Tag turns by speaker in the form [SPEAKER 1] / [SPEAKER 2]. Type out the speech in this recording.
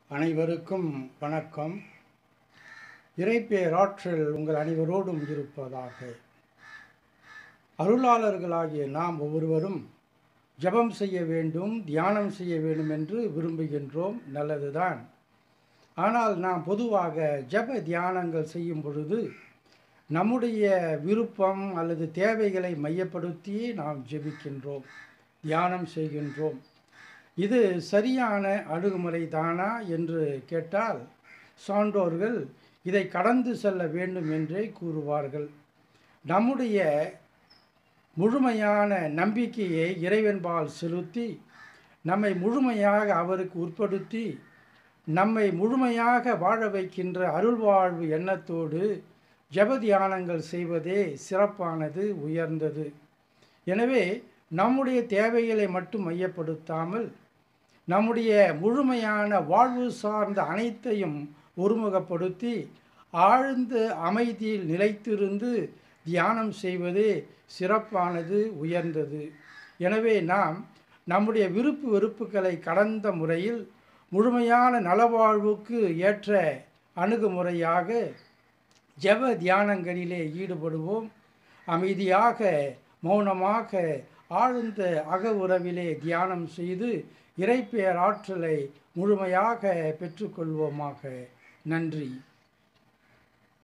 [SPEAKER 1] அனைவருக்கும் வணக்கம் இறைப்பேராற்றல் உங்கள் அனைவரோடும் இருப்பதாக அருளாளர்களாகிய நாம் ஒவ்வொருவரும் ஜெபம் செய்ய வேண்டும் தியானம் செய்ய வேண்டும் என்று விரும்புகின்றோம் நல்லதுதான் ஆனால் நாம் பொதுவாக ஜெப தியானங்கள் செய்யும் பொழுது நம்முடைய விருப்பம் அல்லது தேவைகளை மையப்படுத்தி நாம் ஜெபிக்கின்றோம் தியானம் செய்கின்றோம் இது சரியான அணுகுமுறை தானா என்று கேட்டால் சான்றோர்கள் இதை கடந்து செல்ல வேண்டும் என்றே கூறுவார்கள் நம்முடைய முழுமையான நம்பிக்கையை இறைவன்பால் செலுத்தி நம்மை முழுமையாக அவருக்கு உட்படுத்தி நம்மை முழுமையாக வாழ வைக்கின்ற அருள்வாழ்வு எண்ணத்தோடு ஜெப தியானங்கள் செய்வதே சிறப்பானது உயர்ந்தது எனவே நம்முடைய தேவைகளை மட்டும் மையப்படுத்தாமல் நம்முடைய முழுமையான வாழ்வு சார்ந்த அனைத்தையும் ஒருமுகப்படுத்தி ஆழ்ந்த அமைதியில் நிலைத்திருந்து தியானம் செய்வதே சிறப்பானது உயர்ந்தது எனவே நாம் நம்முடைய விருப்பு வெறுப்புகளை கடந்த முறையில் முழுமையான நலவாழ்வுக்கு ஏற்ற அணுகுமுறையாக ஜெப தியானங்களிலே ஈடுபடுவோம் அமைதியாக மௌனமாக ஆழ்ந்த அக உறவிலே தியானம் செய்து இறைப்பேராற்றலை முழுமையாக பெற்றுக்கொள்வோமாக நன்றி